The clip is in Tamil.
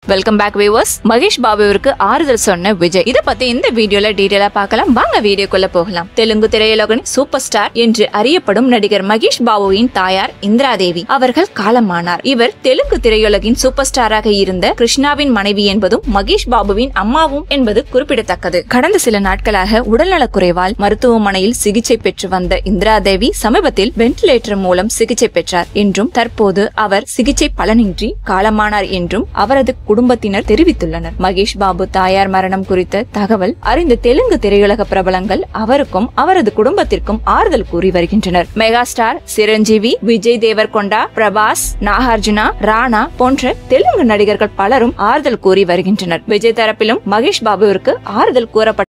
வெல்கம் பேக் வியூவர்ஸ் மகேஷ் பாபுவிற்கு ஆறுதல் சொன்ன விஜய் இத பத்தி இந்த வீடியோல டீடைலா பார்க்கலாம் வாங்க வீடியோக்குள்ள போகலாம் தெலுங்கு திரையுலகின் சூப்பர் ஸ்டார் என்று அறியப்படும் நடிகர் மகேஷ் பாபுவின் தாயார் இந்திரா தேவி அவர்கள் காலமானார் இவர் தெலுங்கு திரையுலகின் சூப்பர் ஸ்டாராக இருந்த கிருஷ்ணாவின் மனைவி என்பதும் மகேஷ் பாபுவின் அம்மாவும் என்பது குறிப்பிடத்தக்கது கடந்த சில நாட்களாக உடல்நலக்குறைவால் மருத்துவமனையில் சிகிச்சை பெற்று வந்த இந்திரா தேவி சமீபத்தில் வென்டிலேட்டர் மூலம் சிகிச்சை பெற்றார் என்றும் தற்போது அவர் சிகிச்சை பலனின்றி காலமானார் என்றும் அவரது குடும்பத்தினர் தெரிவித்துள்ளனர் மகேஷ் பாபு தாயார் மரணம் குறித்த தகவல் அறிந்த தெலுங்கு திரையுலக பிரபலங்கள் அவருக்கும் அவரது குடும்பத்திற்கும் ஆறுதல் கூறி வருகின்றனர் மெகா ஸ்டார் சிரஞ்சீவி விஜய் தேவர்கொண்டா பிரபாஸ் நாகார்ஜுனா ராணா போன்ற தெலுங்கு நடிகர்கள் பலரும் ஆறுதல் கூறி வருகின்றனர் விஜய் தரப்பிலும் மகேஷ் பாபுவிற்கு ஆறுதல் கூறப்பட்ட